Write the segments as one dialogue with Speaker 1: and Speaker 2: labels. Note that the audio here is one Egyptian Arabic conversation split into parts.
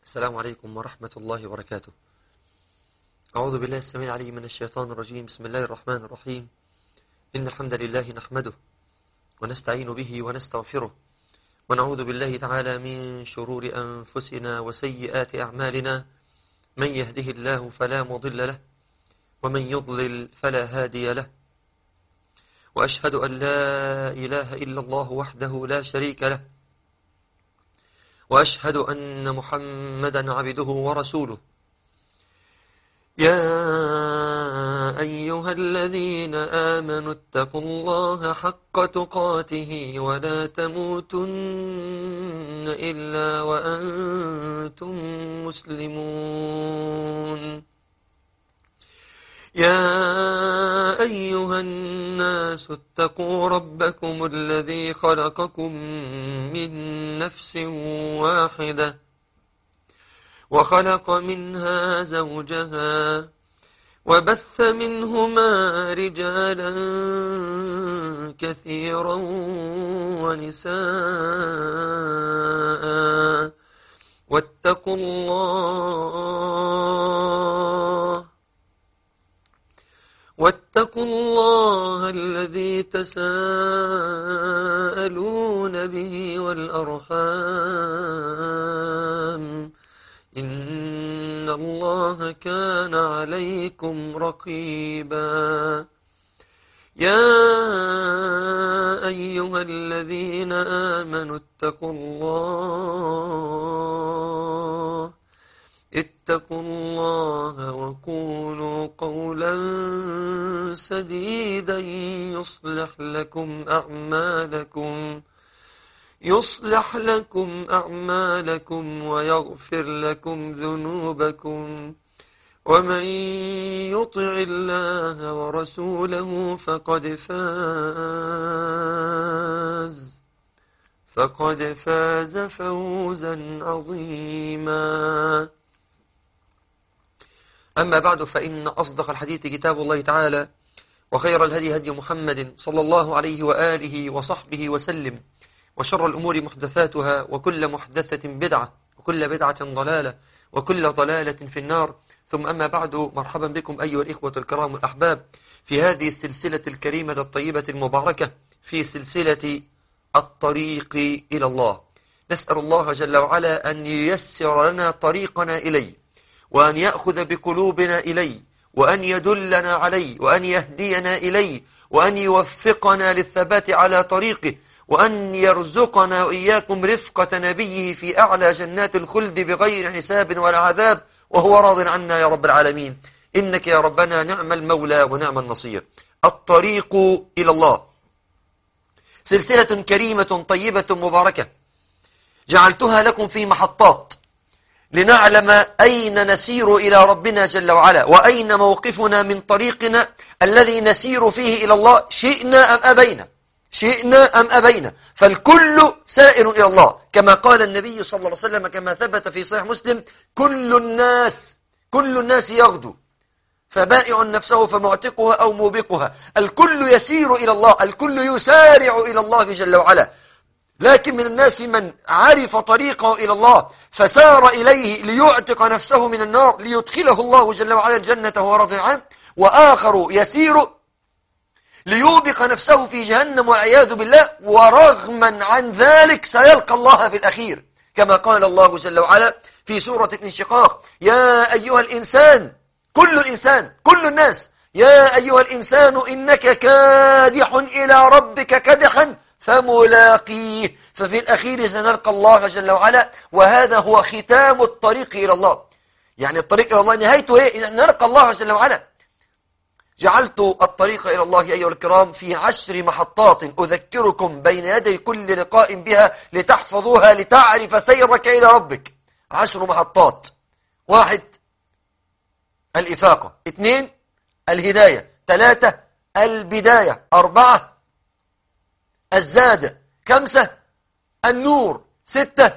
Speaker 1: السلام عليكم ورحمة الله وبركاته أعوذ بالله السميع العليم من الشيطان الرجيم بسم الله الرحمن الرحيم إن الحمد لله نحمده ونستعين به ونستغفره ونعوذ بالله تعالى من شرور أنفسنا وسيئات أعمالنا من يهده الله فلا مضل له ومن يضلل فلا هادي له وأشهد أن لا إله إلا الله وحده لا شريك له وأشهد أن محمدا عبده ورسوله يا أيها الذين آمنوا اتقوا الله حق تقاته ولا تموتن إلا وأنتم مسلمون يا أيها الناس اتقوا ربكم الذي خلقكم من نفس واحدة وخلق منها زوجها وبث منهما رجالا كثيرا ونساء واتقوا الله واتقوا الله الذي تساءلون به والأرحام إن الله كان عليكم رقيبا يا أيها الذين آمنوا اتقوا الله اتقوا الله وقولوا قولا سديدا يصلح لكم أعمالكم يصلح لكم أعمالكم ويغفر لكم ذنوبكم ومن يطع الله ورسوله فقد فاز فقد فاز فوزا عظيما أما بعد فإن أصدق الحديث كتاب الله تعالى وخير الهدي هدي محمد صلى الله عليه وآله وصحبه وسلم وشر الأمور محدثاتها وكل محدثة بدعة وكل بدعة ضلالة وكل ضلالة في النار ثم أما بعد مرحبا بكم أيها الإخوة الكرام الأحباب في هذه السلسلة الكريمة الطيبة المباركة في سلسلة الطريق إلى الله نسأل الله جل وعلا أن ييسر لنا طريقنا إليه وأن يأخذ بقلوبنا إليه وأن يدلنا عليه وأن يهدينا إليه وأن يوفقنا للثبات على طريقه وأن يرزقنا وإياكم رفقة نبيه في أعلى جنات الخلد بغير حساب ولا عذاب وهو راض عنا يا رب العالمين إنك يا ربنا نعم المولى ونعم النصير الطريق إلى الله سلسلة كريمة طيبة مباركة جعلتها لكم في محطات لنعلم أين نسير إلى ربنا جل وعلا وأين موقفنا من طريقنا الذي نسير فيه إلى الله شئنا أم أبينا شئنا أم أبينا فالكل سائر إلى الله كما قال النبي صلى الله عليه وسلم كما ثبت في صحيح مسلم كل الناس كل الناس يغدو فبائع نفسه فمعتقها أو موبقها الكل يسير إلى الله الكل يسارع إلى الله جل وعلا لكن من الناس من عرف طريقه إلى الله فسار إليه ليعتق نفسه من النار ليدخله الله جل وعلا الجنة وهو راضي عنه وآخر يسير ليوبق نفسه في جهنم والعياذ بالله ورغما عن ذلك سيلقى الله في الأخير كما قال الله جل وعلا في سورة الانشقاق يا أيها الإنسان كل الإنسان كل الناس يا أيها الإنسان إنك كادح إلى ربك كدحا فملاقيه ففي الأخير سنلقى الله جل وعلا وهذا هو ختام الطريق إلى الله يعني الطريق إلى الله نهايته إيه؟ إن نلقى الله جل وعلا جعلت الطريق إلى الله أيها الكرام في عشر محطات أذكركم بين يدي كل لقاء بها لتحفظوها لتعرف سيرك إلى ربك عشر محطات واحد الإفاقة اثنين الهداية ثلاثة البداية أربعة الزاد خمسة النور ستة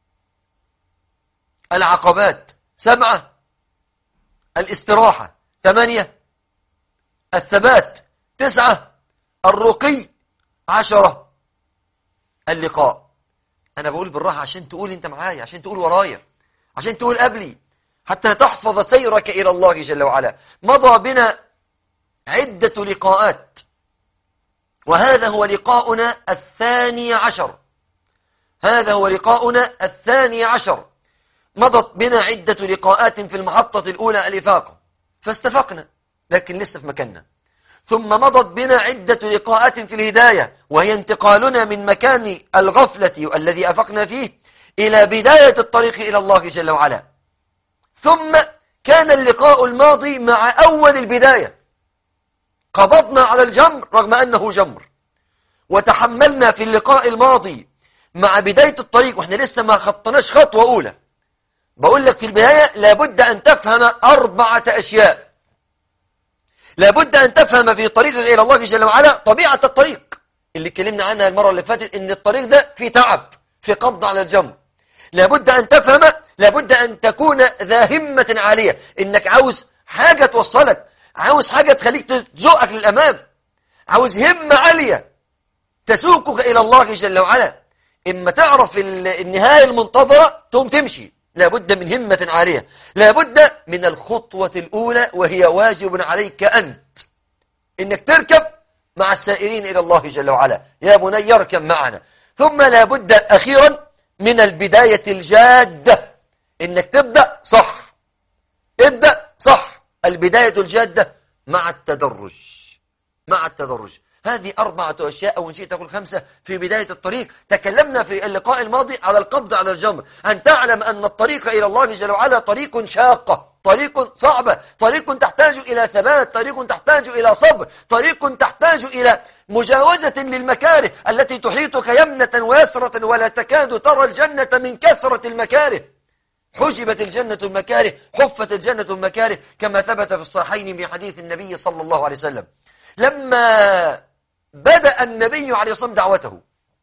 Speaker 1: العقبات سبعة الاستراحة ثمانية الثبات تسعة الرقي عشرة اللقاء أنا بقول بالراحة عشان تقول أنت معايا عشان تقول ورايا عشان تقول قبلي حتى تحفظ سيرك إلى الله جل وعلا مضى بنا عدة لقاءات وهذا هو لقاؤنا الثاني عشر هذا هو لقاؤنا الثاني عشر مضت بنا عدة لقاءات في المحطة الأولى الإفاقة فاستفقنا لكن لسه في مكاننا ثم مضت بنا عدة لقاءات في الهداية وهي انتقالنا من مكان الغفلة الذي أفقنا فيه إلى بداية الطريق إلى الله جل وعلا ثم كان اللقاء الماضي مع أول البداية قبضنا على الجمر رغم أنه جمر وتحملنا في اللقاء الماضي مع بداية الطريق وإحنا لسه ما خطناش خطوة أولى بقول لك في البداية لابد أن تفهم أربعة أشياء لابد أن تفهم في طريقك إلى الله جل وعلا طبيعة الطريق اللي اتكلمنا عنها المرة اللي فاتت إن الطريق ده في تعب في قبض على الجمر لابد أن تفهم لابد أن تكون ذا همة عالية إنك عاوز حاجة توصلك عاوز حاجة تخليك تزوقك للأمام عاوز همة عالية تسوقك إلى الله جل وعلا إما تعرف النهاية المنتظرة تقوم تمشي لابد من همة عالية لابد من الخطوة الأولى وهي واجب عليك أنت إنك تركب مع السائرين إلى الله جل وعلا يا بني اركب معنا ثم لابد أخيرا من البداية الجادة إنك تبدأ صح ابدأ صح البداية الجادة مع التدرج مع التدرج هذه أربعة أشياء أو إن شئت أقول خمسة في بداية الطريق تكلمنا في اللقاء الماضي على القبض على الجمر أن تعلم أن الطريق إلى الله جل وعلا طريق شاقة طريق صعبة طريق تحتاج إلى ثبات طريق تحتاج إلى صبر طريق تحتاج إلى مجاوزة للمكاره التي تحيطك يمنة ويسرة ولا تكاد ترى الجنة من كثرة المكاره حجبت الجنة المكاره حفت الجنة المكاره كما ثبت في الصحيحين من حديث النبي صلى الله عليه وسلم لما بدأ النبي عليه الصلاة دعوته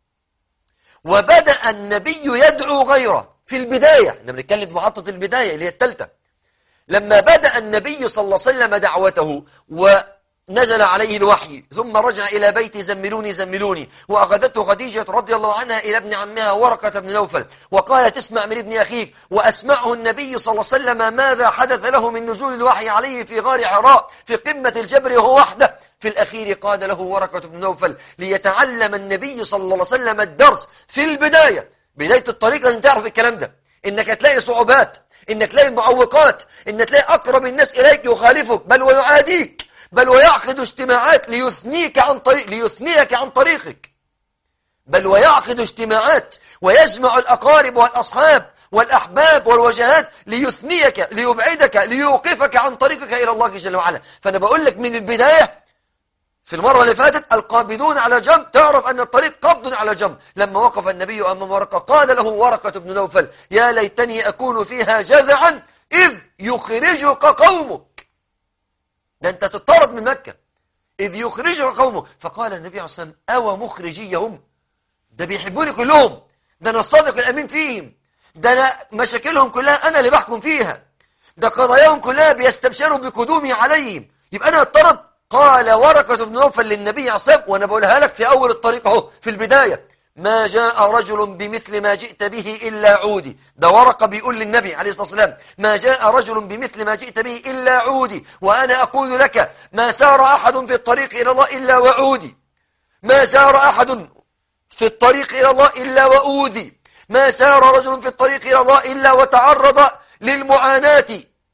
Speaker 1: وبدأ النبي يدعو غيره في البداية احنا بنتكلم في محطة البداية اللي هي الثالثة لما بدأ النبي صلى الله عليه وسلم دعوته ونزل عليه الوحي ثم رجع إلى بيت زملوني زملوني وأخذته خديجة رضي الله عنها إلى ابن عمها ورقة بن نوفل وقالت اسمع من ابن أخيك وأسمعه النبي صلى الله عليه وسلم ماذا حدث له من نزول الوحي عليه في غار حراء في قمة الجبر وهو وحده في الأخير قال له ورقة بن نوفل ليتعلم النبي صلى الله عليه وسلم الدرس في البداية بداية الطريق لازم تعرف الكلام ده إنك هتلاقي صعوبات إنك تلاقي معوقات إنك تلاقي أقرب الناس إليك يخالفك بل ويعاديك بل ويعقد اجتماعات ليثنيك عن طريق ليثنيك عن طريقك بل ويعقد اجتماعات ويجمع الأقارب والأصحاب والأحباب والوجهات ليثنيك ليبعدك ليوقفك عن طريقك إلى الله جل وعلا فأنا بقول لك من البداية في المرة اللي فاتت القابضون على جنب تعرف أن الطريق قبض على جنب لما وقف النبي أمام ورقة قال له ورقة بن نوفل يا ليتني أكون فيها جذعا إذ يخرجك قومك ده أنت تطرد من مكة إذ يخرجك قومك فقال النبي عليه الصلاة والسلام أو مخرجيهم ده بيحبوني كلهم ده أنا الصادق الأمين فيهم ده أنا مشاكلهم كلها أنا اللي بحكم فيها ده قضاياهم كلها بيستبشروا بقدومي عليهم يبقى أنا اضطرد قال ورقة بن نوفل للنبي عليه وأنا بقولها لك في أول الطريق اهو في البداية ما جاء رجل بمثل ما جئت به إلا عودي ده ورقة بيقول للنبي عليه الصلاة والسلام ما جاء رجل بمثل ما جئت به إلا عودي وأنا أقول لك ما سار أحد في الطريق إلى الله إلا وعودي ما سار أحد في الطريق إلى الله إلا وأوذي ما سار رجل في الطريق إلى الله إلا وتعرض للمعاناة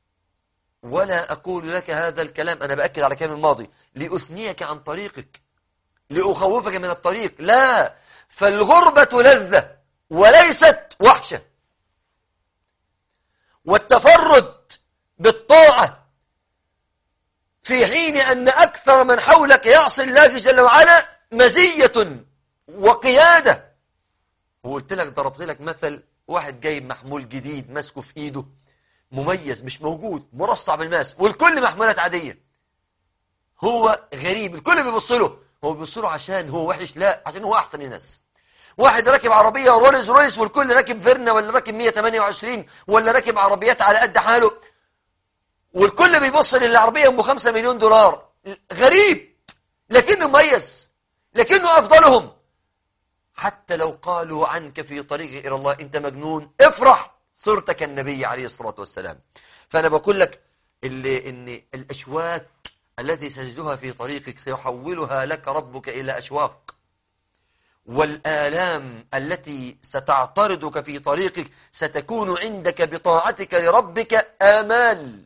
Speaker 1: ولا أقول لك هذا الكلام أنا بأكد على كلام الماضي لأثنيك عن طريقك لأخوفك من الطريق لا فالغربة لذة وليست وحشة والتفرد بالطاعة في حين أن أكثر من حولك يعصي الله جل وعلا مزية وقيادة وقلت لك ضربت لك مثل واحد جايب محمول جديد ماسكه في ايده مميز مش موجود مرصع بالماس والكل محمولات عادية هو غريب الكل بيبص له هو بيبص له عشان هو وحش لا عشان هو أحسن الناس واحد راكب عربية رولز رويس والكل راكب فيرنا ولا راكب 128 ولا راكب عربيات على قد حاله والكل بيبص للعربية أم 5 مليون دولار غريب لكنه مميز لكنه أفضلهم حتى لو قالوا عنك في طريق إلى الله أنت مجنون افرح صرت كالنبي عليه الصلاة والسلام فأنا بقول لك اللي إن الأشواك التي سجدها في طريقك سيحولها لك ربك إلى أشواق والآلام التي ستعترضك في طريقك ستكون عندك بطاعتك لربك آمال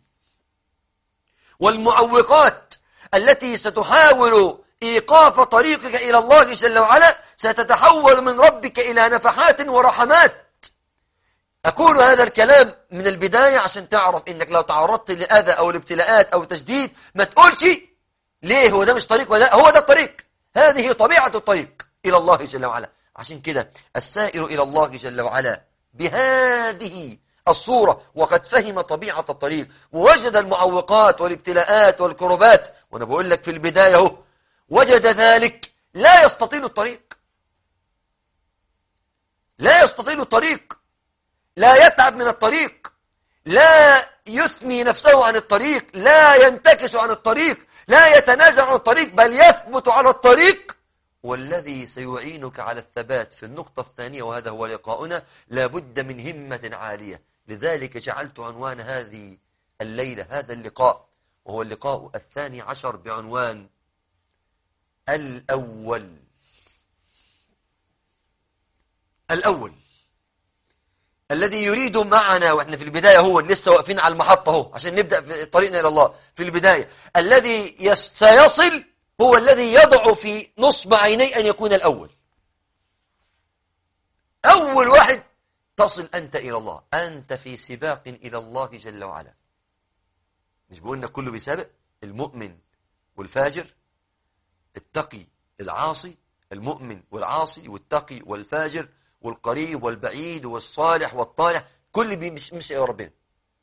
Speaker 1: والمعوقات التي ستحاول إيقاف طريقك إلى الله جل وعلا ستتحول من ربك إلى نفحات ورحمات أقول هذا الكلام من البداية عشان تعرف إنك لو تعرضت لأذى أو الابتلاءات أو تشديد ما تقولش ليه هو ده مش طريق ولا هو ده الطريق هذه طبيعة الطريق إلى الله جل وعلا عشان كده السائر إلى الله جل وعلا بهذه الصورة وقد فهم طبيعة الطريق ووجد المعوقات والابتلاءات والكربات وأنا بقول لك في البداية هو وجد ذلك لا يستطيل الطريق لا يستطيل الطريق لا يتعب من الطريق لا يثني نفسه عن الطريق لا ينتكس عن الطريق لا يتنازع عن الطريق بل يثبت على الطريق والذي سيعينك على الثبات في النقطة الثانية وهذا هو لقاؤنا لابد من همة عالية لذلك جعلت عنوان هذه الليلة هذا اللقاء وهو اللقاء الثاني عشر بعنوان الأول الأول الذي يريد معنا واحنا في البداية هو لسه واقفين على المحطة اهو عشان نبدأ في طريقنا إلى الله في البداية الذي سيصل هو الذي يضع في نصب عيني أن يكون الأول أول واحد تصل أنت إلى الله أنت في سباق إلى الله جل وعلا مش بقولنا كله بيسابق المؤمن والفاجر التقي العاصي المؤمن والعاصي والتقي والفاجر والقريب والبعيد والصالح والطالح كل بيمشي يا ربنا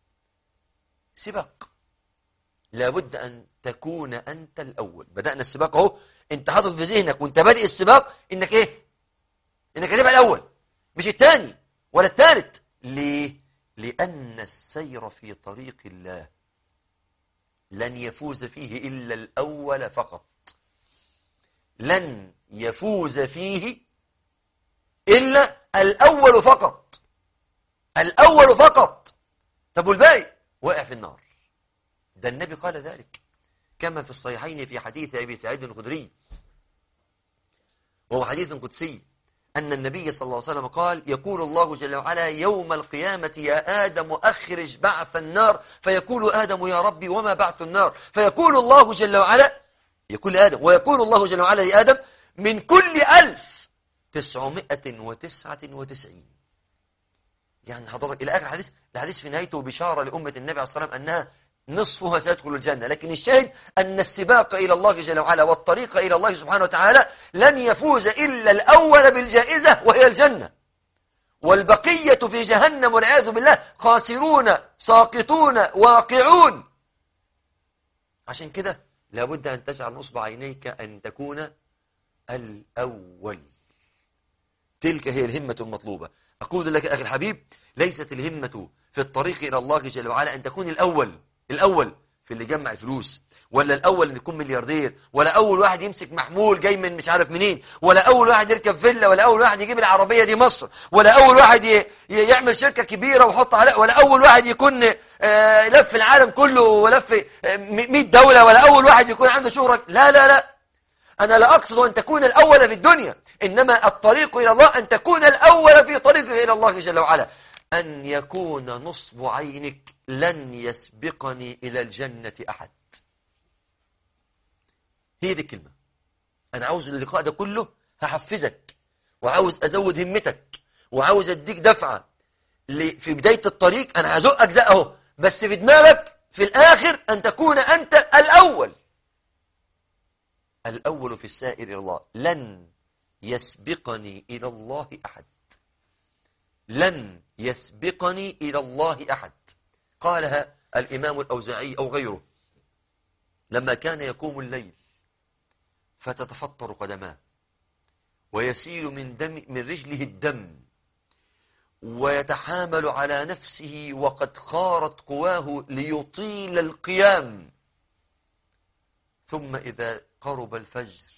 Speaker 1: سباق لابد أن تكون أنت الأول بدأنا السباق أهو أنت حاطط في ذهنك وأنت بادئ السباق إنك إيه إنك هتبقى الأول مش الثاني ولا الثالث ليه لأن السير في طريق الله لن يفوز فيه إلا الأول فقط لن يفوز فيه إلا الأول فقط الأول فقط طب والباقي واقع في النار ده النبي قال ذلك كما في الصحيحين في حديث أبي سعيد الخدري وهو حديث قدسي أن النبي صلى الله عليه وسلم قال يقول الله جل وعلا يوم القيامة يا آدم أخرج بعث النار فيقول آدم يا ربي وما بعث النار فيقول الله جل وعلا يقول آدم ويقول الله جل وعلا لآدم من كل ألف تسعمائة وتسعة وتسعين يعني حضرتك إلى آخر الحديث الحديث في نهايته بشارة لأمة النبي عليه الصلاة والسلام أنها نصفها سيدخل الجنة لكن الشاهد أن السباق إلى الله جل وعلا والطريق إلى الله سبحانه وتعالى لن يفوز إلا الأول بالجائزة وهي الجنة والبقية في جهنم والعياذ بالله خاسرون ساقطون واقعون عشان كده لابد أن تجعل نصب عينيك أن تكون الأول تلك هي الهمة المطلوبة أقول لك أخي الحبيب ليست الهمة في الطريق إلى الله جل وعلا أن تكون الأول الأول في اللي جمع الفلوس ولا الأول أن يكون ملياردير ولا أول واحد يمسك محمول جاي من مش عارف منين ولا أول واحد يركب فيلا ولا أول واحد يجيب العربية دي مصر ولا أول واحد يعمل شركة كبيرة ويحط عليها ولا أول واحد يكون لف العالم كله ولف 100 دولة ولا أول واحد يكون عنده شهرة لا لا لا أنا لا أقصد أن تكون الأول في الدنيا إنما الطريق إلى الله أن تكون الأول في طريقك إلى الله جل وعلا أن يكون نصب عينك لن يسبقني إلى الجنة أحد هي دي الكلمة أنا عاوز اللقاء ده كله هحفزك وعاوز أزود همتك وعاوز أديك دفعة في بداية الطريق أنا هزق أجزاء أهو بس في دماغك في الآخر أن تكون أنت الأول الأول في السائر إلى الله لن يسبقني إلى الله أحد لن يسبقني إلى الله أحد قالها الإمام الأوزاعي أو غيره لما كان يقوم الليل فتتفطر قدماه ويسيل من, دم من رجله الدم ويتحامل على نفسه وقد خارت قواه ليطيل القيام ثم إذا قرب الفجر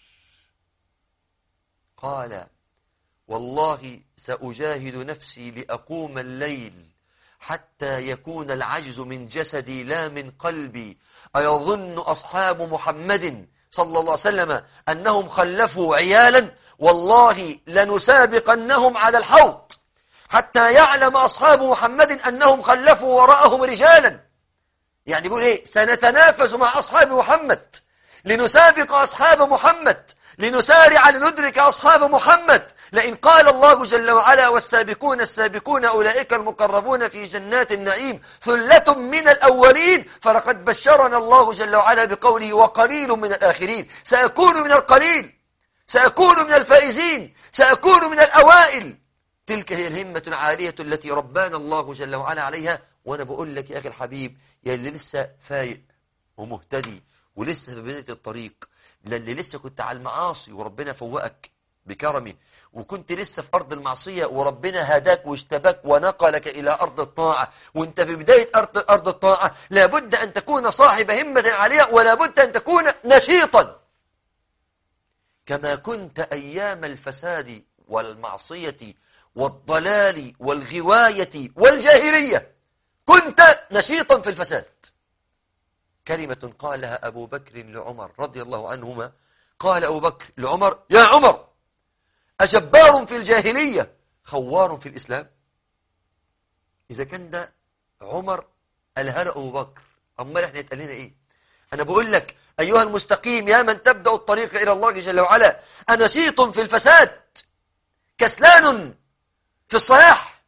Speaker 1: قال والله سأجاهد نفسي لأقوم الليل حتى يكون العجز من جسدي لا من قلبي أيظن أصحاب محمد صلى الله عليه وسلم أنهم خلفوا عيالا والله لنسابقنهم على الحوض حتى يعلم أصحاب محمد أنهم خلفوا وراءهم رجالا يعني بيقول إيه سنتنافس مع أصحاب محمد لنسابق أصحاب محمد لنسارع لندرك أصحاب محمد لئن قال الله جل وعلا والسابقون السابقون أولئك المقربون في جنات النعيم ثلة من الأولين فلقد بشرنا الله جل وعلا بقوله وقليل من الآخرين سأكون من القليل سأكون من الفائزين سأكون من الأوائل تلك هي الهمة العالية التي ربانا الله جل وعلا عليها وأنا بقول لك يا أخي الحبيب يا اللي لسه فايق ومهتدي ولسه في بداية الطريق للي لسه كنت على المعاصي وربنا فوقك بكرمه وكنت لسه في أرض المعصية وربنا هداك واشتباك ونقلك إلى أرض الطاعة وانت في بداية أرض, أرض الطاعة لابد أن تكون صاحب همة عالية ولابد أن تكون نشيطا كما كنت أيام الفساد والمعصية والضلال والغواية والجاهلية كنت نشيطا في الفساد كلمة قالها أبو بكر لعمر رضي الله عنهما قال أبو بكر لعمر يا عمر أجبار في الجاهلية خوار في الإسلام إذا كان ده عمر قالها أبو بكر أمال إحنا يتقال لنا إيه أنا بقول لك أيها المستقيم يا من تبدأ الطريق إلى الله جل وعلا أنشيط في الفساد كسلان في الصلاح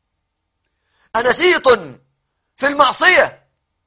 Speaker 1: أنشيط في المعصية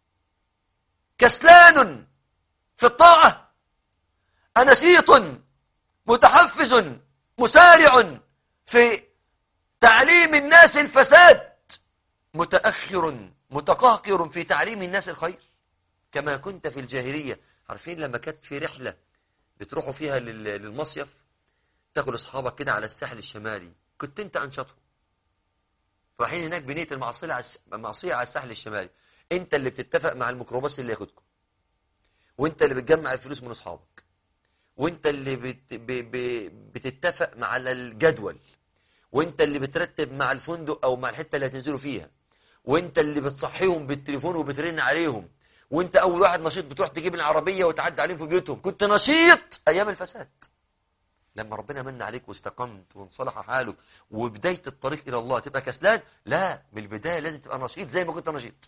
Speaker 1: كسلان في الطاعة أنشيط متحفز مسارع في تعليم الناس الفساد متأخر متقهقر في تعليم الناس الخير كما كنت في الجاهلية عارفين لما كانت في رحلة بتروحوا فيها للمصيف تاخد أصحابك كده على الساحل الشمالي كنت أنت أنشطهم رايحين هناك بنية المعصية المعصية على الساحل الشمالي أنت اللي بتتفق مع الميكروباص اللي ياخدكم وأنت اللي بتجمع الفلوس من أصحابك وانت اللي بت... ب... ب... بتتفق مع الجدول وانت اللي بترتب مع الفندق او مع الحته اللي هتنزلوا فيها وانت اللي بتصحيهم بالتليفون وبترن عليهم وانت اول واحد نشيط بتروح تجيب العربيه وتعدي عليهم في بيوتهم كنت نشيط ايام الفساد لما ربنا من عليك واستقمت وانصلح حالك وبدايه الطريق الى الله تبقى كسلان لا من البدايه لازم تبقى نشيط زي ما كنت نشيط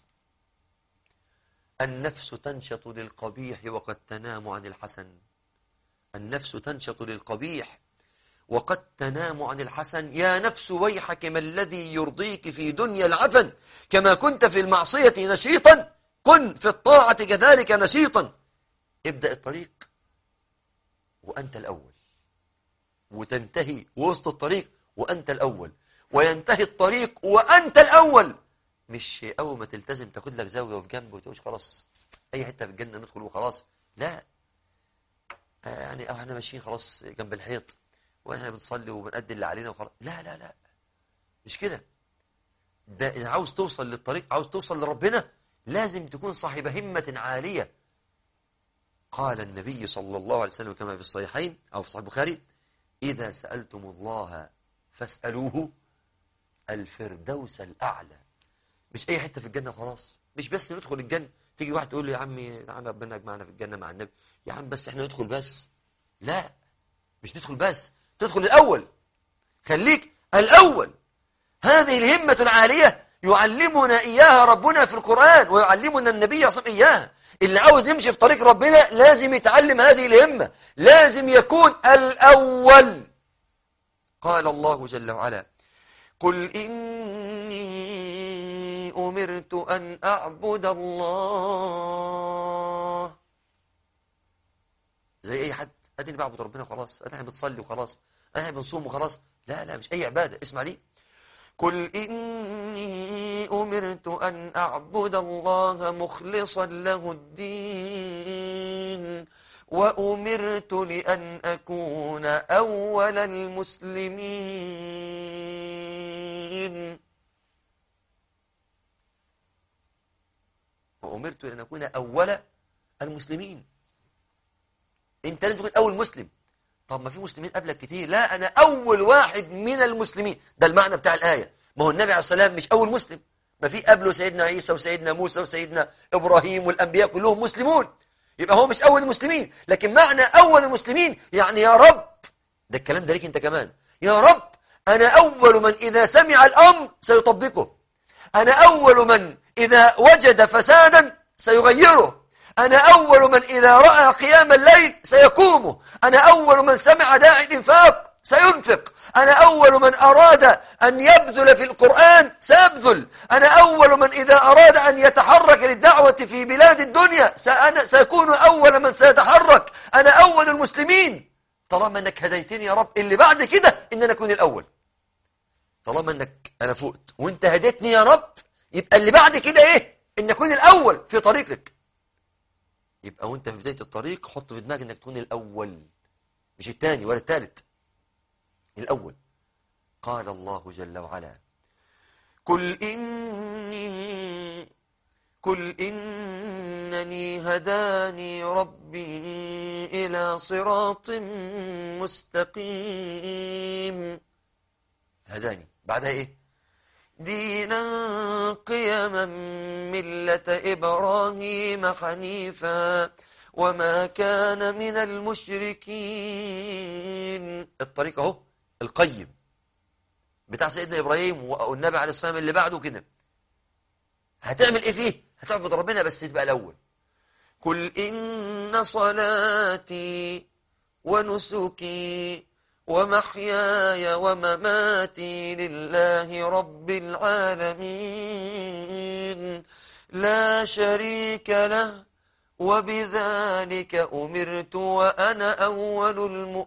Speaker 1: النفس تنشط للقبيح وقد تنام عن الحسن النفس تنشط للقبيح وقد تنام عن الحسن يا نفس ويحك ما الذي يرضيك في دنيا العفن كما كنت في المعصية نشيطا كن في الطاعة كذلك نشيطا ابدأ الطريق وأنت الأول وتنتهي وسط الطريق وأنت الأول وينتهي الطريق وأنت الأول مش أول ما تلتزم تاخد لك زاوية وفي جنب وتقولش خلاص أي حتة في الجنة ندخل وخلاص لا يعني احنا ماشيين خلاص جنب الحيط واحنا بنصلي وبنأدي اللي علينا وخلاص لا لا لا مش كده ده إذا عاوز توصل للطريق عاوز توصل لربنا لازم تكون صاحب همة عالية قال النبي صلى الله عليه وسلم كما في الصحيحين أو في صحيح البخاري إذا سألتم الله فاسألوه الفردوس الأعلى مش أي حتة في الجنة خلاص مش بس ندخل الجنة تيجي واحد تقول له يا عمي تعالى ربنا يجمعنا في الجنة مع النبي يا عم بس احنا ندخل بس لا مش ندخل بس تدخل الأول خليك الأول هذه الهمة العالية يعلمنا إياها ربنا في القرآن ويعلمنا النبي صلى إياها اللي عاوز يمشي في طريق ربنا لازم يتعلم هذه الهمة لازم يكون الأول قال الله جل وعلا قل إني أمرت أن أعبد الله زي أي حد أديني بعبد ربنا خلاص أديني بتصلي وخلاص أديني بنصوم وخلاص لا لا مش أي عبادة اسمع دي قل إني أمرت أن أعبد الله مخلصا له الدين وأمرت لأن أكون أول المسلمين وأمرت لأن أكون أول المسلمين أنت لازم تكون أول مسلم طب ما في مسلمين قبلك كتير لا أنا أول واحد من المسلمين ده المعنى بتاع الآية ما هو النبي عليه السلام مش أول مسلم ما في قبله سيدنا عيسى وسيدنا موسى وسيدنا إبراهيم والأنبياء كلهم مسلمون يبقى هو مش أول المسلمين لكن معنى أول المسلمين يعني يا رب ده الكلام ده ليك أنت كمان يا رب أنا أول من إذا سمع الأمر سيطبقه أنا أول من إذا وجد فسادا سيغيره أنا أول من إذا رأى قيام الليل سيقومه أنا أول من سمع داعي الإنفاق سينفق أنا أول من أراد أن يبذل في القرآن سيبذل أنا أول من إذا أراد أن يتحرك للدعوة في بلاد الدنيا سأنا سأكون أول من سيتحرك أنا أول المسلمين طالما أنك هديتني يا رب اللي بعد كده إن أنا أكون الأول طالما أنك أنا فقت وأنت هديتني يا رب يبقى اللي بعد كده إيه إن أكون الأول في طريقك يبقى وأنت في بداية الطريق حط في دماغك أنك تكون الأول مش الثاني ولا الثالث الأول قال الله جل وعلا قل إني قل إنني هداني ربي إلى صراط مستقيم هداني بعدها إيه دينا قيما ملة إبراهيم حنيفا وما كان من المشركين الطريق اهو القيم بتاع سيدنا إبراهيم والنبي عليه الصلاة والسلام اللي بعده كده هتعمل إيه فيه هتعبد ربنا بس تبقى الأول قل إن صلاتي ونسكي ومحياي ومماتي لله رب العالمين لا شريك له وبذلك أمرت وأنا أول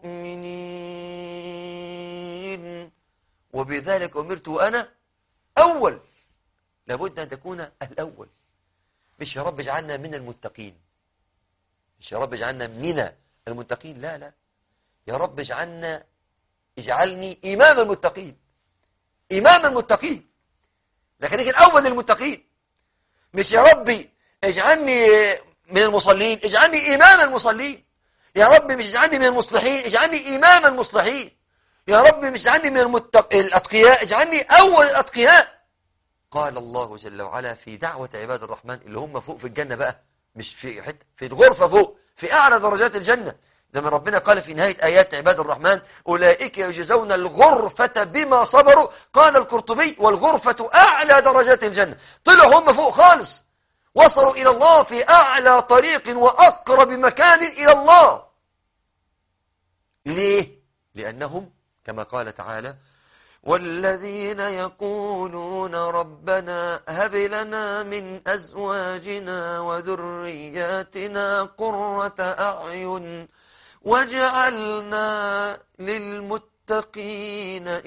Speaker 1: المؤمنين وبذلك أمرت وأنا أول لابد أن تكون الأول مش يا رب اجعلنا من المتقين مش يا رب اجعلنا من المتقين لا لا يا رب اجعلنا اجعلني إمام المتقين إمام المتقين لكنك الأول للمتقين مش يا ربي اجعلني من المصلين اجعلني إمام المصلين يا رب مش اجعلني من المصلحين اجعلني إمام المصلحين يا رب مش اجعلني من المتق... الأتقياء اجعلني أول الأتقياء قال الله جل وعلا في دعوة عباد الرحمن اللي هم فوق في الجنة بقى مش في حته في الغرفة فوق في أعلى درجات الجنة لما ربنا قال في نهاية آيات عباد الرحمن أولئك يجزون الغرفة بما صبروا قال القرطبي والغرفة أعلى درجات الجنة طلعوا هم فوق خالص وصلوا إلى الله في أعلى طريق وأقرب مكان إلى الله ليه؟ لأنهم كما قال تعالى والذين يقولون ربنا هب لنا من أزواجنا وذرياتنا قرة أعين واجعلنا للمتقين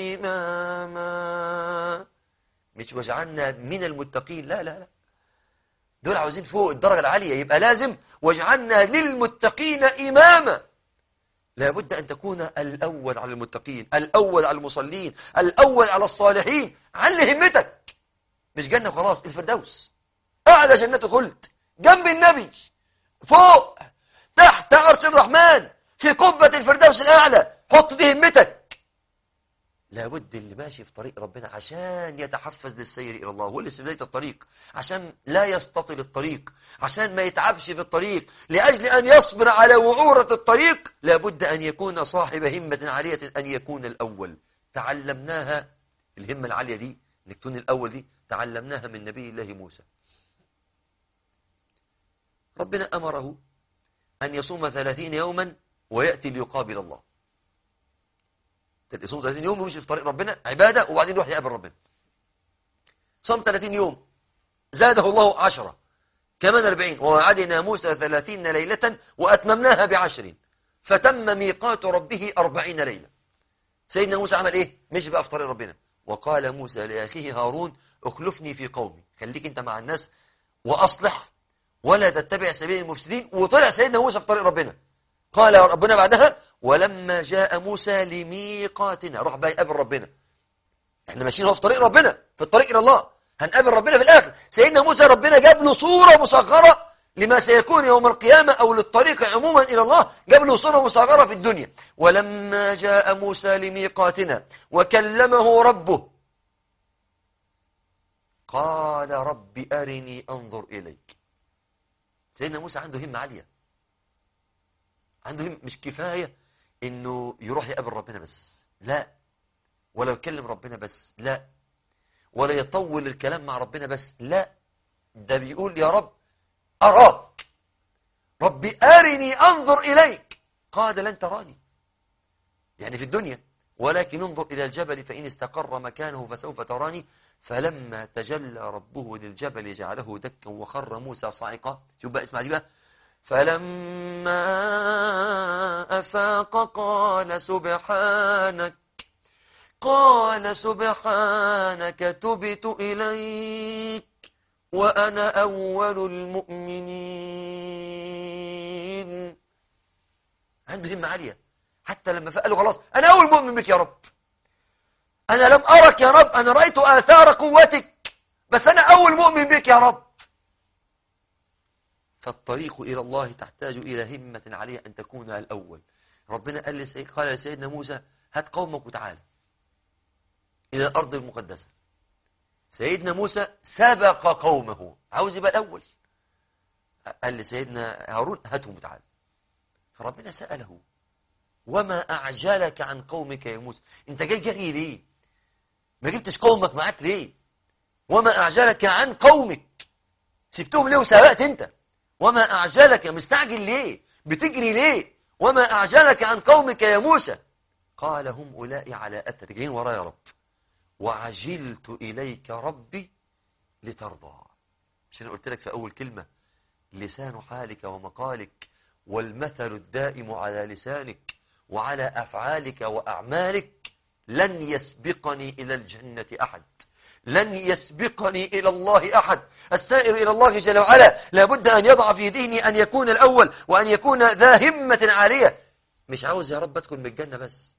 Speaker 1: إماما مش واجعلنا من المتقين لا لا لا دول عاوزين فوق الدرجة العالية يبقى لازم واجعلنا للمتقين إماما لابد أن تكون الأول على المتقين الأول على المصلين الأول على الصالحين علي همتك مش جنة خلاص الفردوس أعلى جنة خلد جنب النبي فوق تحت عرش الرحمن في قبة الفردوس الأعلى حط دي همتك لابد اللي ماشي في طريق ربنا عشان يتحفز للسير إلى الله هو اللي في بداية الطريق عشان لا يستطل الطريق عشان ما يتعبش في الطريق لأجل أن يصبر على وعورة الطريق لابد أن يكون صاحب همة عالية أن يكون الأول تعلمناها الهمة العالية دي أنك تكون الأول دي تعلمناها من نبي الله موسى ربنا أمره أن يصوم ثلاثين يوما ويأتي ليقابل الله يصوم 30 يوم ويمشي في طريق ربنا عبادة وبعدين يروح يقابل ربنا صام 30 يوم زاده الله عشرة كمان 40 ووعدنا موسى 30 ليلة وأتممناها بعشر فتم ميقات ربه 40 ليلة سيدنا موسى عمل إيه؟ مشي بقى في طريق ربنا وقال موسى لأخيه هارون اخلفني في قومي خليك أنت مع الناس وأصلح ولا تتبع سبيل المفسدين وطلع سيدنا موسى في طريق ربنا قال يا ربنا بعدها ولما جاء موسى لميقاتنا روح بقى يقابل ربنا احنا ماشيين هو في طريق ربنا في الطريق الى الله هنقابل ربنا في الاخر سيدنا موسى ربنا جاب له صوره مصغره لما سيكون يوم القيامة أو للطريق عموما إلى الله جاب له صورة مصغرة في الدنيا ولما جاء موسى لميقاتنا وكلمه ربه قال رب أرني أنظر إليك سيدنا موسى عنده همة عالية عنده همة مش كفاية إنه يروح يقابل ربنا بس لا ولا يكلم ربنا بس لا ولا يطول الكلام مع ربنا بس لا ده بيقول يا رب أراك ربي أرني أنظر إليك قال لن تراني يعني في الدنيا ولكن انظر إلى الجبل فإن استقر مكانه فسوف تراني فلما تجلى ربه للجبل جعله دكا وخر موسى صاعقا شوف بقى اسمع دي بقى فلما أفاق قال سبحانك قال سبحانك تبت إليك وأنا أول المؤمنين عنده همة عالية حتى لما فقالوا خلاص أنا أول مؤمن بك يا رب أنا لم أرك يا رب أنا رأيت آثار قوتك بس أنا أول مؤمن بك يا رب فالطريق إلى الله تحتاج إلى همة عالية أن تكون الأول ربنا قال لسي... قال لسيدنا موسى هات قومك وتعالى إلى الأرض المقدسة سيدنا موسى سبق قومه عاوز يبقى الأول قال لسيدنا هارون هاتهم وتعالى فربنا سأله وما أعجلك عن قومك يا موسى أنت جاي جري ليه ما جبتش قومك معاك ليه وما أعجلك عن قومك سبتهم ليه وسبقت أنت وما أعجلك مستعجل ليه بتجري ليه وما أعجلك عن قومك يا موسى قال هم أولئك على أثر جايين ورايا يا رب وعجلت إليك ربي لترضى مش أنا قلت لك في أول كلمة لسان حالك ومقالك والمثل الدائم على لسانك وعلى أفعالك وأعمالك لن يسبقني إلى الجنة أحد لن يسبقني إلى الله أحد السائر إلى الله جل وعلا لابد أن يضع في ذهني أن يكون الأول وأن يكون ذا همة عالية مش عاوز يا رب أدخل من الجنة بس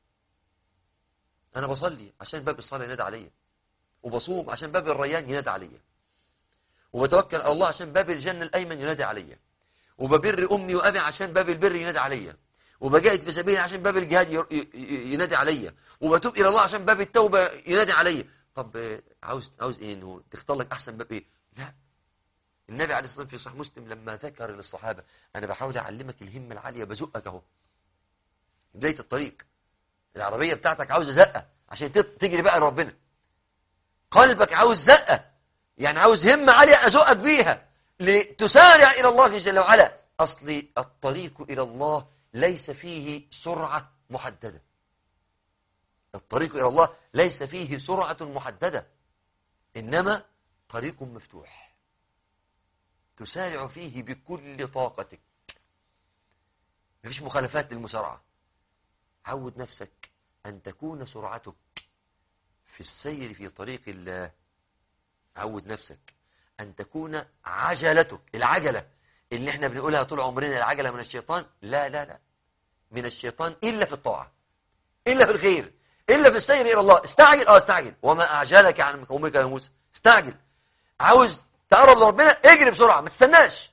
Speaker 1: أنا بصلي عشان باب الصلاة ينادى عليا وبصوم عشان باب الريان ينادى عليا وبتوكل على الله عشان باب الجنة الأيمن ينادى عليا وببر أمي وأبي عشان باب البر ينادى عليا وبجاهد في سبيل عشان باب الجهاد ينادي عليا وبتوب إلى الله عشان باب التوبة ينادي عليا طب عاوز عاوز إيه إنه تختار لك أحسن باب إيه لا النبي عليه الصلاة والسلام في صحيح مسلم لما ذكر للصحابة أنا بحاول أعلمك الهمة العالية بزقك أهو بداية الطريق العربية بتاعتك عاوزة زقة عشان تجري بقى لربنا قلبك عاوز زقة يعني عاوز همة عالية أزقك بيها لتسارع إلى الله جل وعلا أصل الطريق إلى الله ليس فيه سرعة محددة الطريق إلى الله ليس فيه سرعة محددة إنما طريق مفتوح تسارع فيه بكل طاقتك مفيش مخالفات للمسارعة عود نفسك أن تكون سرعتك في السير في طريق الله عود نفسك أن تكون عجلتك العجلة اللي احنا بنقولها طول عمرنا العجلة من الشيطان لا لا لا من الشيطان إلا في الطاعة إلا في الخير إلا في السير إلى الله استعجل اه استعجل وما أعجلك عن قومك يا موسى استعجل عاوز تقرب لربنا اجري بسرعة ما تستناش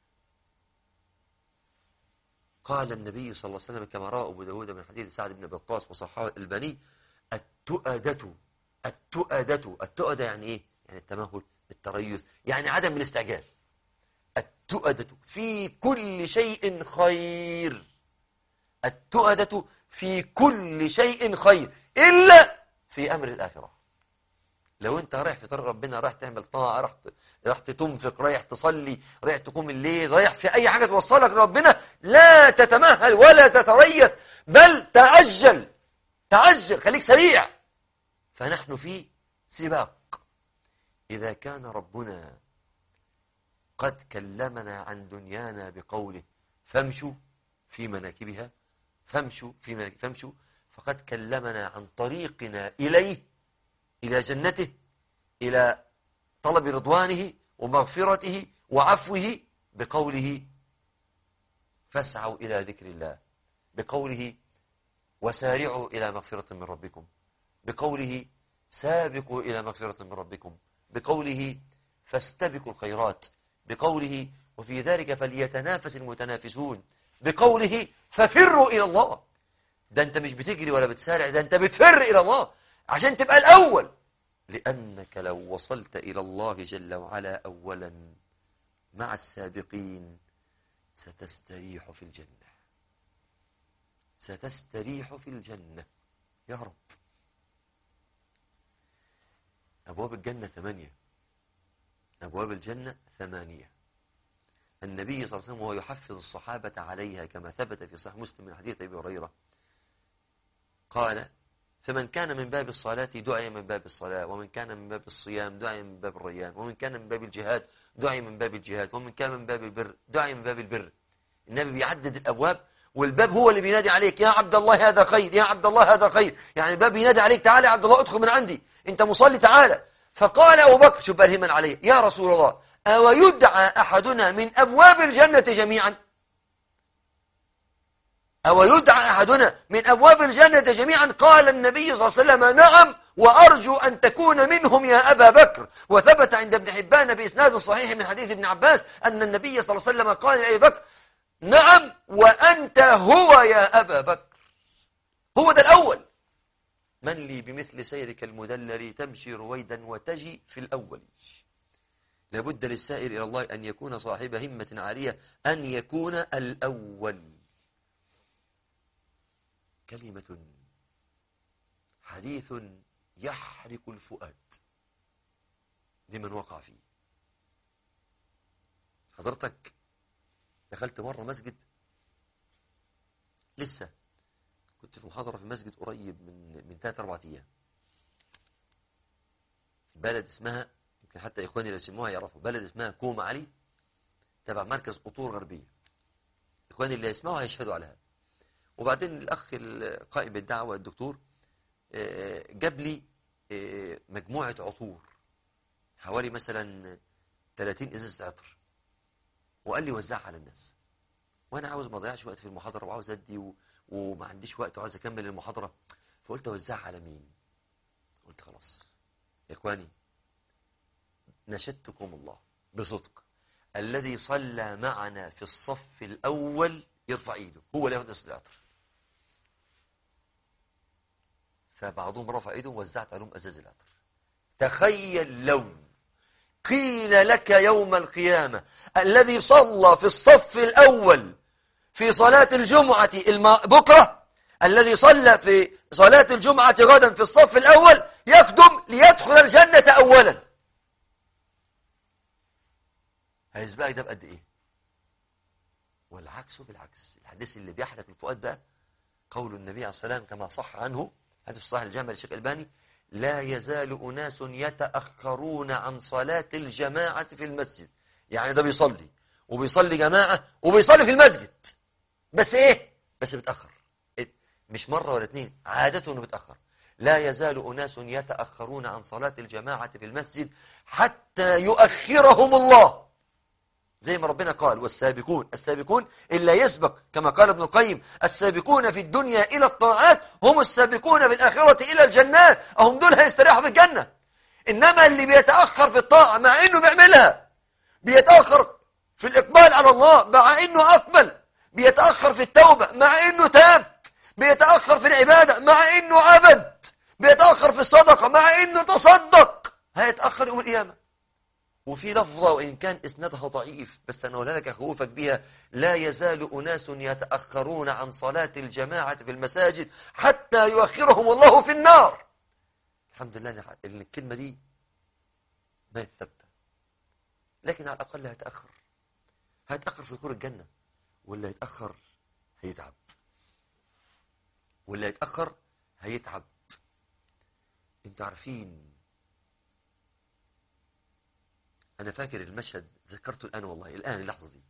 Speaker 1: قال النبي صلى الله عليه وسلم كما رأى أبو داود من حديث سعد بن بقاص وصححه الألباني التؤدة التؤدة التؤدة يعني إيه؟ يعني التمهل التريث يعني عدم الاستعجال التؤدة في كل شيء خير التؤدة في كل شيء خير إلا في أمر الآخرة لو أنت رايح في طريق ربنا رايح تعمل طاعة رايح رايح تنفق رايح تصلي رايح تقوم الليل رايح في أي حاجة توصلك لربنا لا تتمهل ولا تتريث بل تعجل تعجل خليك سريع فنحن في سباق إذا كان ربنا قد كلمنا عن دنيانا بقوله فامشوا في مناكبها فامشوا في مناكب فامشوا فقد كلمنا عن طريقنا إليه إلى جنته إلى طلب رضوانه ومغفرته وعفوه بقوله فاسعوا إلى ذكر الله بقوله وسارعوا إلى مغفرة من ربكم بقوله سابقوا إلى مغفرة من ربكم بقوله فاستبقوا الخيرات بقوله وفي ذلك فليتنافس المتنافسون بقوله ففروا إلى الله ده أنت مش بتجري ولا بتسارع ده أنت بتفر إلى الله عشان تبقى الأول لأنك لو وصلت إلى الله جل وعلا أولا مع السابقين ستستريح في الجنة ستستريح في الجنة يا رب أبواب الجنة ثمانية أبواب الجنة ثمانية النبي صلى الله عليه وسلم وهو يحفظ الصحابة عليها كما ثبت في صحيح مسلم من حديث أبي هريرة قال فمن كان من باب الصلاة دعي من باب الصلاة ومن كان من باب الصيام دعي من باب الريان ومن كان من باب الجهاد دعي من باب الجهاد ومن كان من باب البر دعي من باب البر النبي بيعدد الأبواب والباب هو اللي بينادي عليك يا عبد الله هذا خير يا عبد الله هذا خير يعني الباب بينادي عليك تعالى يا عبد الله ادخل من عندي انت مصلي تعالى فقال أبو بكر شوف بقى الهمن عليه يا رسول الله أو يدعى أحدنا من أبواب الجنة جميعا أو يدعى أحدنا من أبواب الجنة جميعا قال النبي صلى الله عليه وسلم نعم وأرجو أن تكون منهم يا أبا بكر وثبت عند ابن حبان بإسناد صحيح من حديث ابن عباس أن النبي صلى الله عليه وسلم قال لأبي بكر نعم وأنت هو يا أبا بكر هو ده الأول من لي بمثل سيرك المدلل تمشي رويدا وتجي في الأول لابد للسائر إلى الله أن يكون صاحب همة عالية أن يكون الأول كلمة حديث يحرق الفؤاد لمن وقع فيه حضرتك دخلت مرة مسجد لسه كنت في محاضرة في مسجد قريب من من ثلاث أربع أيام بلد اسمها يمكن حتى إخواني اللي يسموها يعرفوا بلد اسمها كوم علي تبع مركز قطور غربية إخواني اللي يسمعوا هيشهدوا على هذا وبعدين الأخ القائم بالدعوة الدكتور جاب لي مجموعة عطور حوالي مثلا 30 إزازة عطر وقال لي وزعها على الناس وأنا عاوز ما أضيعش وقت في المحاضرة وعاوز أدي و... وما عنديش وقت وعاوز أكمل المحاضرة فقلت أوزعها على مين قلت خلاص يا إخواني نشدتكم الله بصدق الذي صلى معنا في الصف الأول يرفع ايده هو اللي ياخد اسم العطر فبعضهم رفع ايده ووزعت عليهم ازاز العطر تخيل لو قيل لك يوم القيامة الذي صلى في الصف الأول في صلاة الجمعة الم... بكرة الذي صلى في صلاة الجمعة غدا في الصف الأول يقدم ليدخل الجنة أولا هيسبقك ده بقد إيه والعكس بالعكس الحديث اللي بيحرق الفؤاد بقى قول النبي عليه الصلاة والسلام كما صح عنه حديث صحيح الجامع الشيخ الباني لا يزال أناس يتأخرون عن صلاة الجماعة في المسجد يعني ده بيصلي وبيصلي جماعة وبيصلي في المسجد بس ايه بس بتأخر إيه؟ مش مرة ولا اتنين عادته انه بتأخر لا يزال أناس يتأخرون عن صلاة الجماعة في المسجد حتى يؤخرهم الله زي ما ربنا قال والسابقون السابقون إلا يسبق كما قال ابن القيم السابقون في الدنيا إلى الطاعات هم السابقون في الآخرة إلى الجنات هم دول هيستريحوا في الجنة إنما اللي بيتأخر في الطاعة مع إنه بيعملها بيتأخر في الإقبال على الله مع إنه أقبل بيتأخر في التوبة مع إنه تاب بيتأخر في العبادة مع إنه عبد بيتأخر في الصدقة مع إنه تصدق هيتأخر يوم القيامة وفي لفظة وإن كان إسنادها ضعيف بس أنا أقولها لك أخوفك بها لا يزال أناس يتأخرون عن صلاة الجماعة في المساجد حتى يؤخرهم الله في النار الحمد لله إن الكلمة دي ما ثابتة لكن على الأقل هيتأخر هيتأخر في دخول الجنة واللي هيتأخر هيتعب واللي هيتأخر هيتعب انتوا عارفين أنا فاكر المشهد ذكرته الآن والله الآن اللحظة دي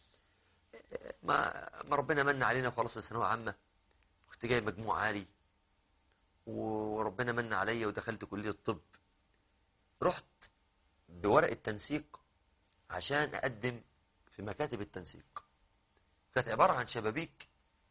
Speaker 1: ما ما ربنا من علينا وخلصنا ثانوية عامة كنت جايب مجموع عالي وربنا من عليا ودخلت كلية الطب رحت بورق التنسيق عشان أقدم في مكاتب التنسيق كانت عبارة عن شبابيك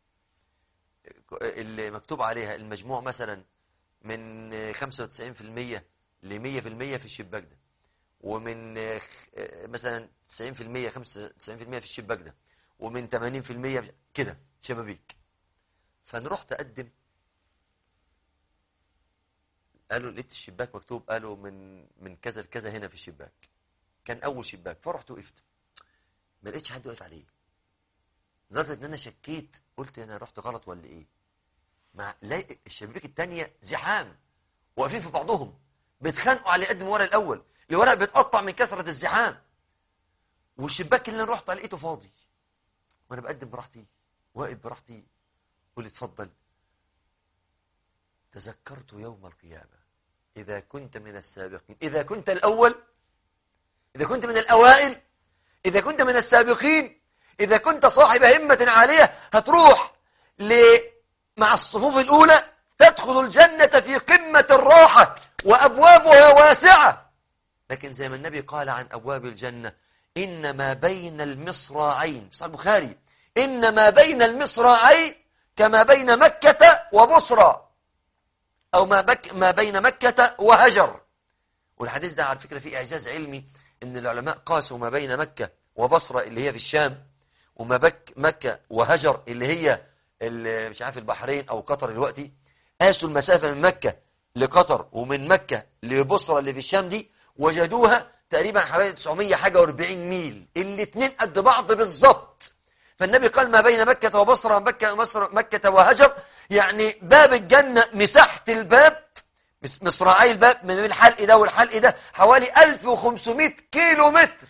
Speaker 1: اللي مكتوب عليها المجموع مثلا من 95% ل 100% في الشباك ده ومن مثلا 90% 95% في الشباك ده ومن 80% كده شبابيك فانا رحت اقدم قالوا لقيت الشباك مكتوب قالوا من من كذا لكذا هنا في الشباك كان اول شباك فرحت وقفت ما لقيتش حد واقف عليه لدرجه ان انا شكيت قلت انا رحت غلط ولا ايه مع لاقي الشبابيك الثانيه زحام واقفين في بعضهم بيتخانقوا على قد الورق الاول الورق بيتقطع من كثره الزحام والشباك اللي انا رحت لقيته فاضي وانا بقدم براحتي واقف براحتي قول اتفضل تذكرت يوم القيامة إذا كنت من السابقين إذا كنت الأول إذا كنت من الأوائل إذا كنت من السابقين إذا كنت صاحب همة عالية هتروح ل... مع الصفوف الأولى تدخل الجنة في قمة الراحة وأبوابها واسعة لكن زي ما النبي قال عن أبواب الجنة إن ما بين المصراعين في البخاري إن ما بين المصراعين كما بين مكة وبصرى أو ما, بك ما بين مكة وهجر والحديث ده على فكرة فيه إعجاز علمي إن العلماء قاسوا ما بين مكة وبصرة اللي هي في الشام وما بك مكة وهجر اللي هي اللي مش عارف البحرين أو قطر دلوقتي قاسوا المسافة من مكة لقطر ومن مكة لبصرة اللي في الشام دي وجدوها تقريبا حوالي 900 حاجة و40 ميل الاثنين قد بعض بالظبط فالنبي قال ما بين مكة وبصرة مكة, مصر مكة وهجر يعني باب الجنة مساحة الباب مصراعي الباب من الحلق ده والحلق ده حوالي 1500 كيلو متر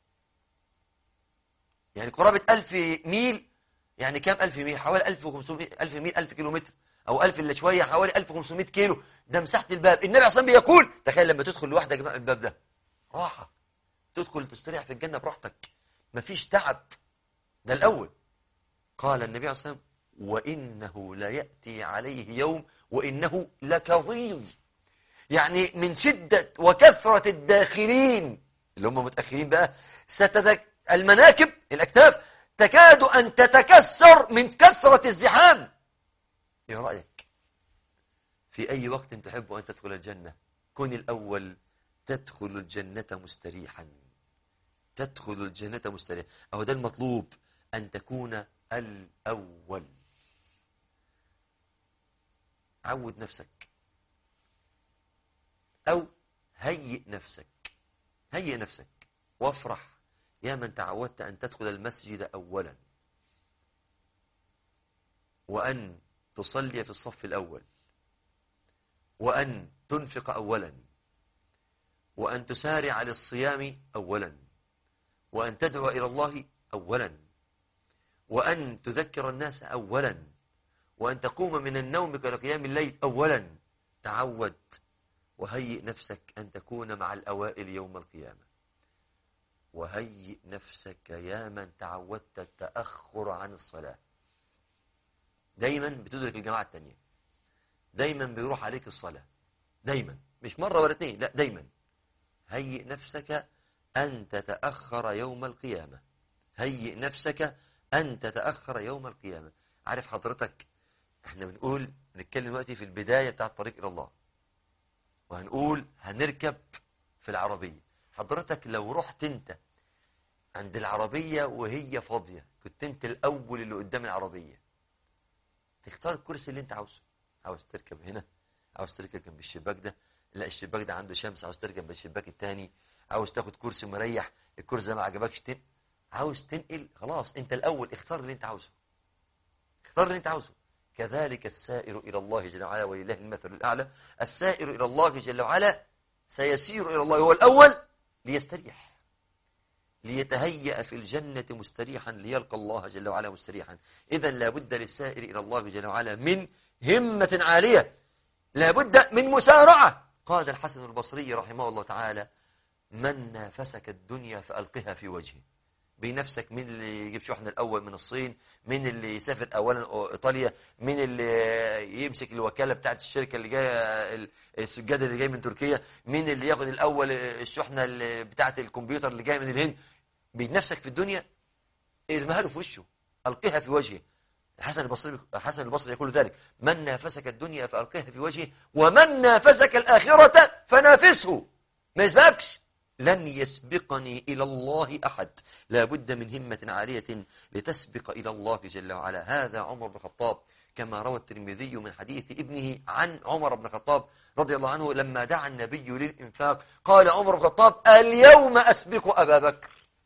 Speaker 1: يعني قرابة 1000 ميل يعني كام 1000 ميل حوالي 1500 1000 ميل 1000 كيلو متر او 1000 الا شويه حوالي 1500 كيلو ده مساحه الباب النبي عليه الصلاه والسلام بيقول تخيل لما تدخل لوحدك بقى الباب ده راحه تدخل تستريح في الجنه براحتك مفيش تعب ده الاول قال النبي عليه الصلاه والسلام وانه لياتي عليه يوم وانه لكظيظ يعني من شده وكثره الداخلين اللي هم متاخرين بقى ستدك المناكب الاكتاف تكاد ان تتكسر من كثره الزحام ايه رأيك في أي وقت تحب أن تدخل الجنة كن الأول تدخل الجنة مستريحا تدخل الجنة مستريحا أو ده المطلوب أن تكون الأول عود نفسك أو هيئ نفسك هيئ نفسك وافرح يا من تعودت أن تدخل المسجد أولا وأن تصلي في الصف الأول وأن تنفق أولا وأن تسارع للصيام أولا وأن تدعو إلى الله أولا وأن تذكر الناس أولا وأن تقوم من النوم كقيام الليل أولا تعود وهيئ نفسك أن تكون مع الأوائل يوم القيامة وهيئ نفسك يا من تعودت التأخر عن الصلاة دايما بتدرك الجماعة التانية دايما بيروح عليك الصلاة دايما مش مرة ولا اتنين لا دايما هيئ نفسك أن تتأخر يوم القيامة هيئ نفسك أن تتأخر يوم القيامة عارف حضرتك احنا بنقول نتكلم دلوقتي في البداية بتاع الطريق إلى الله وهنقول هنركب في العربية حضرتك لو رحت انت عند العربية وهي فاضية كنت انت الأول اللي قدام العربية تختار الكرسي اللي انت عاوزه عاوز تركب هنا عاوز تركب جنب الشباك ده لا الشباك ده عنده شمس عاوز تركب بالشباك التاني عاوز تاخد كرسي مريح الكرسي ده ما عجبكش تن... عاوز تنقل خلاص انت الاول اختار اللي انت عاوزه اختار اللي انت عاوزه كذلك السائر الى الله جل وعلا ولله المثل الاعلى السائر الى الله جل وعلا سيسير الى الله هو الاول ليستريح ليتهيأ في الجنة مستريحا ليلقى الله جل وعلا مستريحا إذا لابد للسائر إلى الله جل وعلا من همة عالية لابد من مسارعة قال الحسن البصري رحمه الله تعالى من نافسك الدنيا فألقها في وجهه بنفسك مين اللي يجيب شحن الأول من الصين مين اللي يسافر أولا إيطاليا مين اللي يمسك الوكالة بتاعت الشركة اللي جاية السجادة اللي جاي من تركيا مين اللي ياخد الأول الشحنة بتاعت الكمبيوتر اللي جاي من الهند بنفسك في الدنيا ارميها له في وشه ألقيها في وجهه حسن البصري حسن البصري يقول ذلك من نافسك الدنيا فألقيها في وجهه ومن نافسك الآخرة فنافسه ما يسبقكش لن يسبقني إلى الله أحد لا بد من همة عالية لتسبق إلى الله جل وعلا هذا عمر بن الخطاب كما روى الترمذي من حديث ابنه عن عمر بن الخطاب رضي الله عنه لما دعا النبي للإنفاق قال عمر بن الخطاب اليوم أسبق أبا بكر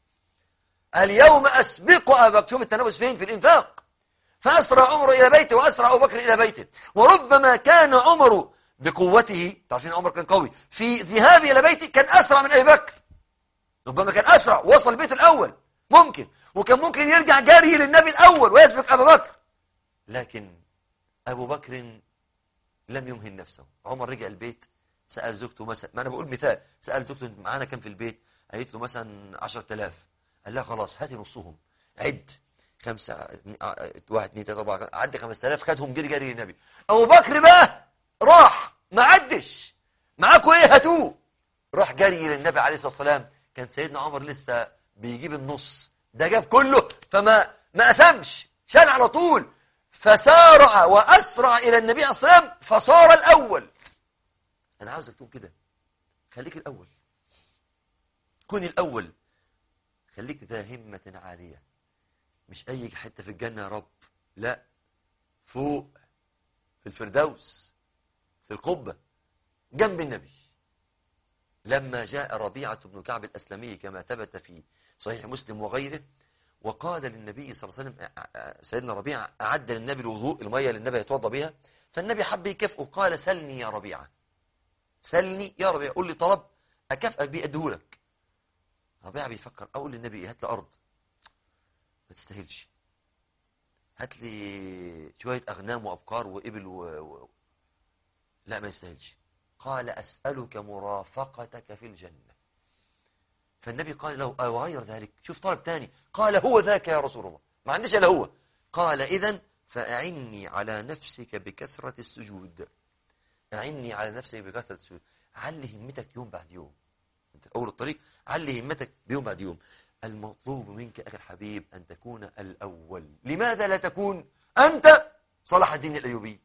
Speaker 1: اليوم أسبق أبا بكر شوف التنافس فين في الإنفاق فأسرع عمر إلى بيته وأسرع أبو بكر إلى بيته وربما كان عمر بقوته تعرفين عمر كان قوي في ذهابه إلى بيته كان أسرع من أبي بكر ربما كان أسرع وصل البيت الأول ممكن وكان ممكن يرجع جاري للنبي الأول ويسبق أبا بكر لكن أبو بكر لم يمهن نفسه عمر رجع البيت سأل زوجته مثلا ما أنا بقول مثال سأل زوجته معانا كم في البيت قالت له مثلا 10000 قال لها خلاص هاتي نصهم عد خمسة واحد اثنين ثلاثة أربعة عد 5000 خدهم جري جري للنبي أبو بكر بقى راح ما عدش معاكوا إيه هاتوه راح جري للنبي عليه الصلاة والسلام كان سيدنا عمر لسه بيجيب النص ده جاب كله فما ما قسمش شال على طول فسارع وأسرع إلى النبي عليه الصلاة والسلام فصار الأول أنا عاوزك تقول كده خليك الأول كن الأول خليك ذا همة عالية مش أي حتة في الجنة يا رب لا فوق في الفردوس في القبة جنب النبي لما جاء ربيعة بن كعب الأسلمي كما ثبت في صحيح مسلم وغيره وقال للنبي صلى الله عليه وسلم سيدنا ربيعة أعد للنبي الوضوء المية اللي النبي يتوضى بها فالنبي حب يكافئه قال سلني يا ربيعة سلني يا ربيعة قول لي طلب أكافئك بيه أديهولك ربيعة بيفكر أقول للنبي هات لي أرض ما تستاهلش هات لي شوية أغنام وأبقار وإبل و... و... لا ما يستاهلش قال أسألك مرافقتك في الجنة فالنبي قال له أو غير ذلك شوف طلب تاني قال هو ذاك يا رسول الله ما عنديش إلا هو قال إذن فأعني على نفسك بكثرة السجود أعني على نفسك بكثرة السجود علي همتك يوم بعد يوم انت أول الطريق علي همتك بيوم بعد يوم المطلوب منك أخي الحبيب أن تكون الأول لماذا لا تكون أنت صلاح الدين الأيوبي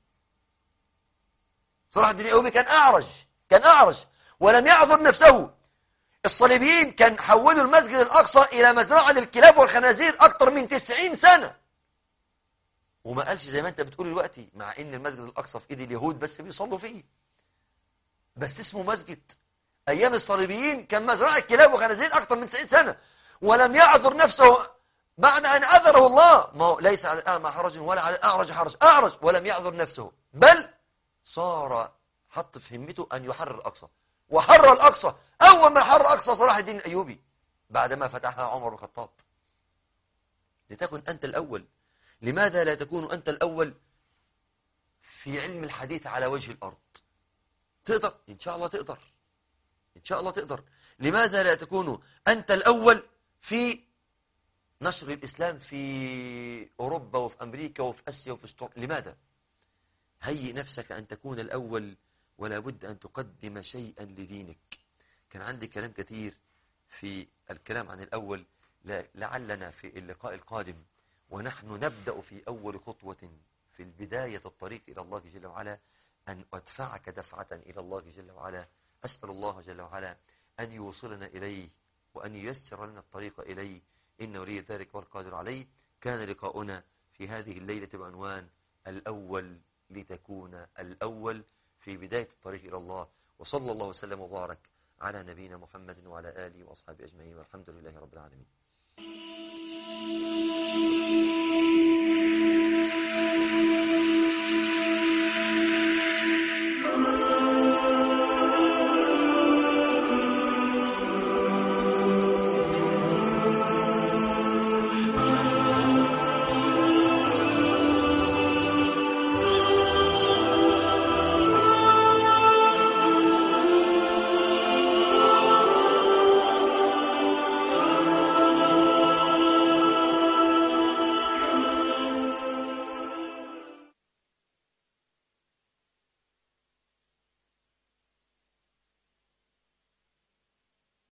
Speaker 1: صلاح الدين الأيوبي كان أعرج كان أعرج ولم يعذر نفسه الصليبيين كان حولوا المسجد الأقصى إلى مزرعة للكلاب والخنازير أكثر من 90 سنة وما قالش زي ما أنت بتقول دلوقتي مع إن المسجد الأقصى في إيد اليهود بس بيصلوا فيه بس اسمه مسجد أيام الصليبيين كان مزرعة كلاب وخنازير أكثر من 90 سنة ولم يعذر نفسه بعد أن عذره الله ما هو ليس على الأعمى حرج ولا على الأعرج حرج أعرج ولم يعذر نفسه بل صار حط في همته أن يحرر الأقصى وحرر الأقصى أول ما حرر أقصى صلاح الدين الأيوبي بعدما فتحها عمر بن الخطاب لتكن أنت الأول لماذا لا تكون أنت الأول في علم الحديث على وجه الأرض تقدر إن شاء الله تقدر إن شاء الله تقدر لماذا لا تكون أنت الأول في نشر الإسلام في أوروبا وفي أمريكا وفي أسيا وفي استراليا لماذا؟ هيئ نفسك أن تكون الأول ولا بد أن تقدم شيئا لدينك كان عندي كلام كثير في الكلام عن الأول لعلنا في اللقاء القادم ونحن نبدأ في أول خطوة في البداية الطريق إلى الله جل وعلا أن أدفعك دفعة إلى الله جل وعلا أسأل الله جل وعلا أن يوصلنا إليه وأن ييسر لنا الطريق إليه إن ولي ذلك والقادر عليه كان لقاؤنا في هذه الليلة بعنوان الأول لتكون الأول في بداية الطريق إلى الله وصلى الله وسلم وبارك على نبينا محمد وعلى آله وأصحابه أجمعين والحمد لله رب العالمين